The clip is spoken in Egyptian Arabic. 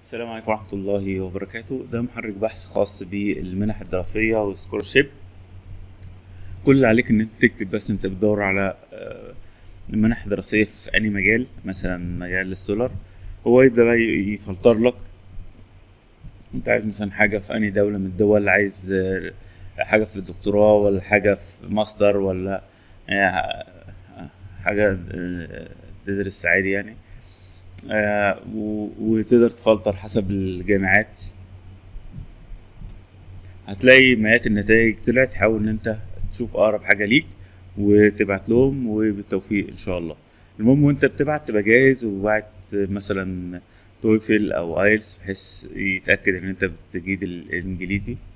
السلام عليكم ورحمة الله وبركاته ده محرك بحث خاص بالمنح الدراسية والسكولرشيب كل اللي عليك ان انت تكتب بس انت بتدور على آه، منح دراسية في اي مجال مثلا مجال السولار هو يبدأ بقى يفلتر لك انت عايز مثلا حاجة في اي دولة من الدول عايز آه، حاجة في الدكتوراه ولا حاجة في ماستر ولا آه، حاجة آه، تدرس عادي يعني آه، و- وتقدر تفلتر حسب الجامعات هتلاقي مئات النتائج طلعت حاول ان انت تشوف اقرب حاجه ليك وتبعت لهم وبالتوفيق ان شاء الله المهم وانت بتبعت تبقى جاهز وبعت مثلا تويفل او ايلتس بحيث يتاكد ان انت بتجيد الانجليزي